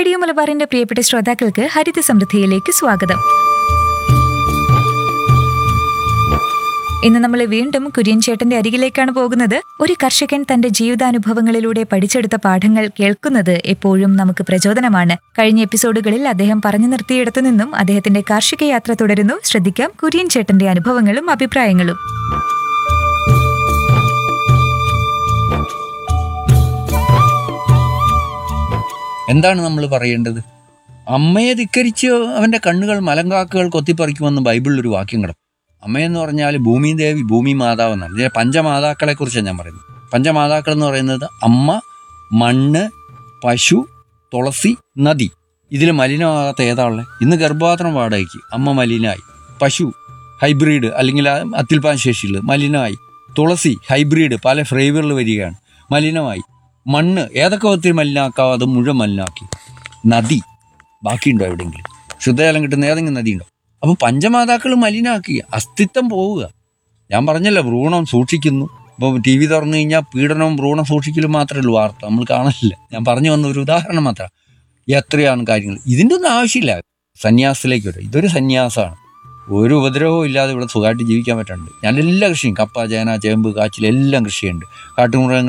radio മലബാറിന്റെ പ്രിയപ്പെട്ട ശ്രോതാക്കൾക്ക് ഹരിത സമൃദ്ധിയിലേക്ക് സ്വാഗതം ഇന്ന് നമ്മൾ വീണ്ടും കുര്യൻ ചേട്ടന്റെ അരികിലേക്കാണ് പോകുന്നത് ഒരു കർഷകൻ തന്റെ ജീവിതാനുഭവങ്ങളിലൂടെ പഠിച്ചെടുത്ത പാഠങ്ങൾ കേൾക്കുന്നത് എപ്പോഴും നമുക്ക് പ്രചോദനമാണ് കഴിഞ്ഞ എപ്പിസോഡുകളിൽ അദ്ദേഹം പറഞ്ഞു നിർത്തിയിടത്തു നിന്നും അദ്ദേഹത്തിന്റെ കാർഷിക യാത്ര തുടരുന്നു ശ്രദ്ധിക്കാം കുര്യൻ ചേട്ടന്റെ അനുഭവങ്ങളും അഭിപ്രായങ്ങളും എന്താണ് നമ്മൾ പറയേണ്ടത് അമ്മയെ ധിക്കരിച്ച് അവൻ്റെ കണ്ണുകൾ മലങ്കാക്കുകൾ കൊത്തിപ്പറിക്കുമെന്ന് ബൈബിളിൽ ഒരു വാക്യം കിടക്കും അമ്മയെന്ന് പറഞ്ഞാൽ ഭൂമി ദേവി ഭൂമി മാതാവ് എന്നാണ് ഇതിലെ പഞ്ചമാതാക്കളെ കുറിച്ചാണ് ഞാൻ പറയുന്നത് പഞ്ചമാതാക്കൾ എന്ന് പറയുന്നത് അമ്മ മണ്ണ് പശു തുളസി നദി ഇതിൽ മലിനമാകാത്ത ഏതാ ഉള്ളത് ഇന്ന് ഗർഭപാത്രം വാടകയ്ക്ക് അമ്മ മലിനായി പശു ഹൈബ്രിഡ് അല്ലെങ്കിൽ ആ അത്യുൽപാദന ശേഷിയിൽ മലിനമായി തുളസി ഹൈബ്രിഡ് പല ഫ്ലേവറിൽ വരികയാണ് മലിനമായി മണ്ണ് ഏതൊക്കെ വിധത്തിൽ മലിനാക്കാവോ അത് മുഴുവൻ മലിനാക്കി നദി ബാക്കിയുണ്ടോ എവിടെയെങ്കിലും ശുദ്ധജലം കിട്ടുന്ന ഏതെങ്കിലും നദിയുണ്ടോ അപ്പോൾ പഞ്ചമാതാക്കൾ മലിനാക്കി അസ്തിത്വം പോവുക ഞാൻ പറഞ്ഞല്ലോ ഭ്രൂണം സൂക്ഷിക്കുന്നു ഇപ്പോൾ ടി വി തുറന്നു കഴിഞ്ഞാൽ പീഡനവും ഭ്രൂണം സൂക്ഷിക്കലും മാത്രമേ ഉള്ളൂ വാർത്ത നമ്മൾ കാണലില്ല ഞാൻ പറഞ്ഞു വന്ന ഒരു ഉദാഹരണം മാത്രം എത്രയാണ് കാര്യങ്ങൾ ഇതിൻ്റെ ഒന്നും ആവശ്യമില്ല സന്യാസത്തിലേക്ക് വരും ഇതൊരു സന്യാസമാണ് ഒരു ഉപദ്രവവും ഇല്ലാതെ ഇവിടെ സുഖമായിട്ട് ജീവിക്കാൻ പറ്റുന്നുണ്ട് ഞാൻ എല്ലാ കൃഷിയും കപ്പ ചേന ചേമ്പ് കാച്ചിൽ എല്ലാം കൃഷിയുണ്ട് കാട്ടുമൃഗങ്ങൾ